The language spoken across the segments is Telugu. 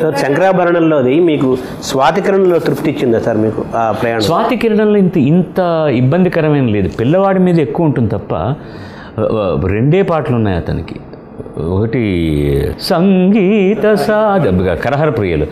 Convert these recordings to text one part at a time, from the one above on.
సార్ శంకరాభరణంలోది మీకు స్వాతికరణలో తృప్తి ఇచ్చిందా సార్ మీకు ఆ ప్రయాణం స్వాతి కిరణంలో ఇంత ఇంత ఇబ్బందికరమైన లేదు పిల్లవాడి మీద ఎక్కువ ఉంటుంది తప్ప ఆ, ఆ, రెండే పాటలు ఉన్నాయి అతనికి ఒకటి సంగీత సాధ కరహర ప్రియులు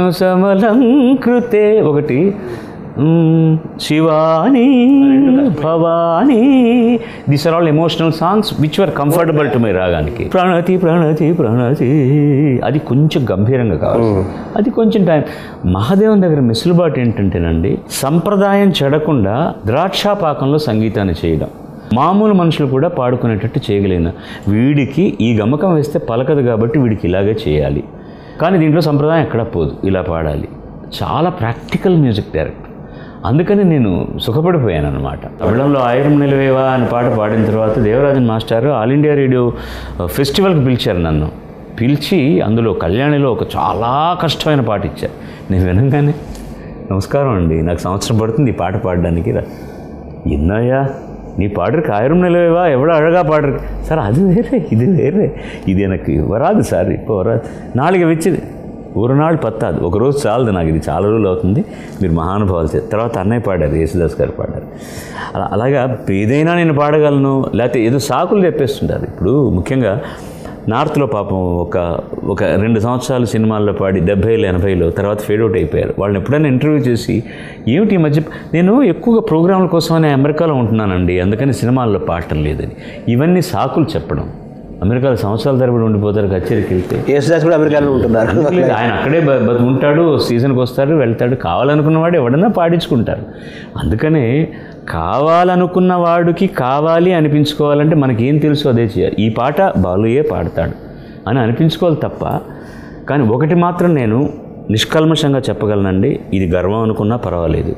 సమలంకృతే ఒకటి మ్, Shivani Bhavani this are all emotional songs which were comfortable to my రాగానికి ప్రణతి ప్రణతి ప్రణతి అది కొంచెం గంభీరంగా కావాలి అది కొంచెం టైం మహాదేవన్ దగ్గర మిసులుబాటు ఏంటంటేనండి సంప్రదాయం చెడకుండా ద్రాక్షాపాకంలో సంగీతాన్ని చేయడం మామూలు మనుషులు కూడా పాడుకునేటట్టు చేయగలిగిన వీడికి ఈ గమకం వేస్తే పలకదు కాబట్టి వీడికి ఇలాగే చేయాలి కానీ దీంట్లో సంప్రదాయం ఎక్కడ పోదు ఇలా పాడాలి చాలా ప్రాక్టికల్ మ్యూజిక్ డైరెక్టర్ అందుకని నేను సుఖపడిపోయాను అనమాట తమిళంలో ఆయిరం నిలవేవా అనే పాట పాడిన తర్వాత దేవరాజన్ మాస్టారు ఆల్ ఇండియా రేడియో ఫెస్టివల్కి పిలిచారు నన్ను పిలిచి అందులో కళ్యాణిలో ఒక చాలా కష్టమైన పాట ఇచ్చారు నేను వినగానే నమస్కారం అండి నాకు సంవత్సరం పడుతుంది ఈ పాట పాడడానికి రా என்னையா நீ பாடுறக்கு ஆயிரம் நிலவேவா எவ்வளோ அழகாக பாடுறக்கு சார் அது வேறு இது வேறு இது எனக்கு வராது సార్ இப்போ వరాదు నాలుగు వచ్చింది ఒక నాడు పత్తాదు ఒక రోజు చాలదు నాకు ఇది చాలా రోజులు అవుతుంది మీరు మహానుభావాలు చేస్తారు తర్వాత అన్నయ్య పాడారు యేసుదాస్ గారు పాడారు అలా అలాగా ఏదైనా నేను పాడగలను లేకపోతే ఏదో సాకులు చెప్పేస్తుంటారు ఇప్పుడు ముఖ్యంగా నార్త్లో పాపం ఒక ఒక రెండు సంవత్సరాలు సినిమాల్లో పాడి డెబ్బైలో ఎనభైలో తర్వాత ఫేడ్ అవుట్ అయిపోయారు వాళ్ళని ఎప్పుడైనా ఇంటర్వ్యూ చేసి ఏమిటి ఈ మధ్య నేను ఎక్కువగా ప్రోగ్రాంల కోసమని అమెరికాలో ఉంటున్నానండి అందుకని సినిమాల్లో పాడటం లేదని ఇవన్నీ సాకులు చెప్పడం అమెరికాలో సంవత్సరాల తరబడి ఉండిపోతారు కచేరీకి వెళ్తే యేసుదాస్ కూడా అమెరికాలో ఉంటున్నారు లేదు, ఆయన అక్కడే బ- బ- ఉంటాడు సీజన్కి వస్తాడు వెళ్తాడు కావాలనుకున్నవాడు ఎవడన్నా పాడించుకుంటారు అందుకనే కావాలనుకున్న వాడికి కావాలి అనిపించుకోవాలంటే మనకేం తెలుసు అదే చేయాలి ఈ పాట బాలుయే పాడతాడు అని అనిపించుకోవాలి తప్ప కానీ ఒకటి మాత్రం నేను నిష్కల్మషంగా చెప్పగలనండి ఇది గర్వం అనుకున్నా పర్వాలేదు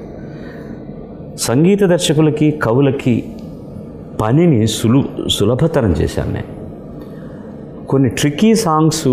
సంగీత దర్శకులకి కవులకి పనిని సులు సులభతరం చేశాను నేను కొన్ని ట్రిక్కీ సాంగ్స్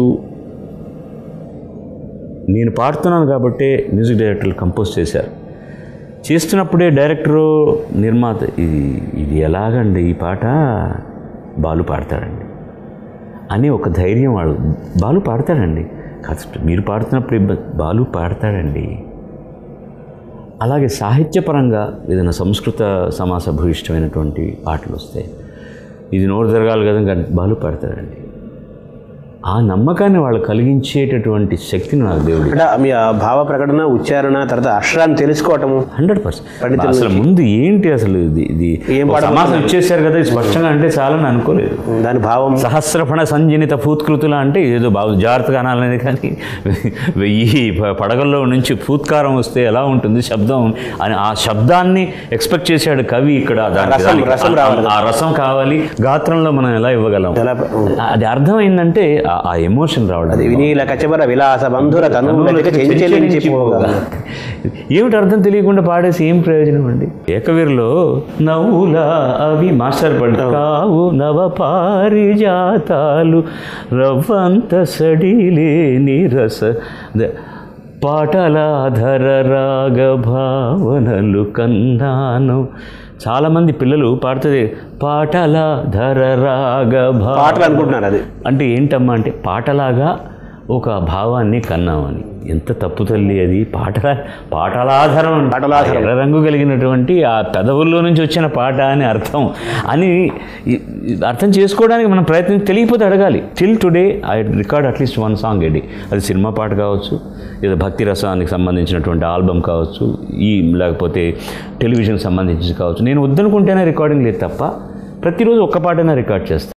నేను పాడుతున్నాను కాబట్టే మ్యూజిక్ డైరెక్టర్లు కంపోజ్ చేశారు చేస్తున్నప్పుడే డైరెక్టరు నిర్మాత ఇది ఇది ఎలాగండి ఈ పాట బాలు పాడతాడండి అని ఒక ధైర్యం వాడు బాలు పాడతాడండి కాదు మీరు పాడుతున్నప్పుడు ఇబ్బంది బాలు పాడతాడండి అలాగే సాహిత్యపరంగా ఏదైనా సంస్కృత సమాస భూయిష్టమైనటువంటి పాటలు వస్తాయి ఇది నోరు జరగాలి కదా ఇంకా బాలు పాడతాడండి ఆ నమ్మకాన్ని వాళ్ళు కలిగించేటటువంటి శక్తిని నాకు దేవుడు అంటే మీ ఆ భావ ప్రకటన ఉచ్చారణ తర్వాత అక్షరాన్ని తెలుసుకోవటము హండ్రెడ్ పర్సెంట్ అసలు ముందు ఏంటి అసలు ఇది ఇది ఏం ఒక సమాసం ఇచ్చేసారు కదా ఇది స్పష్టంగా అంటే చాలని అనుకోలేదు దాని భావం సహస్రఫణ సంజనిత పూత్కృతుల అంటే ఏదో బాగా జాగ్రత్తగా అనాలనేది కానీ వెయ్యి ప- పడగల్లో నుంచి పూత్కారం వస్తే ఎలా ఉంటుంది శబ్దం అని ఆ శబ్దాన్ని ఎక్స్పెక్ట్ చేశాడు కవి ఇక్కడ దానికి రసం- దానికి రసం ఆ- రావాలి. ఆ రసం కావాలి గాత్రంలో మనం ఎలా ఇవ్వగలం ఎలా అది అర్థమైందంటే ఆ- ఆ ఎమోషన్ రావడం వినీల కచబర విలాస బంధుర తనువులక చెంచెలించి పోగా ఏమిటి అర్థం తెలియకుండా పాడేసి ఏం ప్రయోజనం అండి ఏకవీరులో నవ్వులా అవి మాస్టర్ పడు కావు నవ పారిజాతాలు రవ్వంత సడిలే నిరస ద- పాటలాధర రాగ భావనలు కన్నాను చాలామంది పిల్లలు పాడుతుంది పాటలాధర రాగ భావ పాటలు అనుకుంటున్నారు అది అంటే ఏంటమ్మా అంటే పాటలాగా ఒక భావాన్ని కన్నామని ఎంత తప్పు తల్లి అది పాటలా పాటలాధారం అంట. పాటలాధారం. ఎర్ర రంగు కలిగినటువంటి ఆ పెదవుల్లో నుంచి వచ్చిన పాట అని అర్థం అని ఈ- ఈ అర్థం చేసుకోవడానికి మనం ప్రయత్నం తెలియకపోతే అడగాలి till today I record at least one song ఎడి అది సినిమా పాట కావచ్చు లేదా భక్తి రసానికి సంబంధించినటువంటి ఆల్బమ్ కావచ్చు ఈ లేకపోతే టెలివిజన్ సంబంధించి కావచ్చు నేను వద్దనుకుంటేనే రికార్డింగ్ లేదు తప్ప ప్రతిరోజు ఒక్క పాటైనా రికార్డ్ చేస్తాను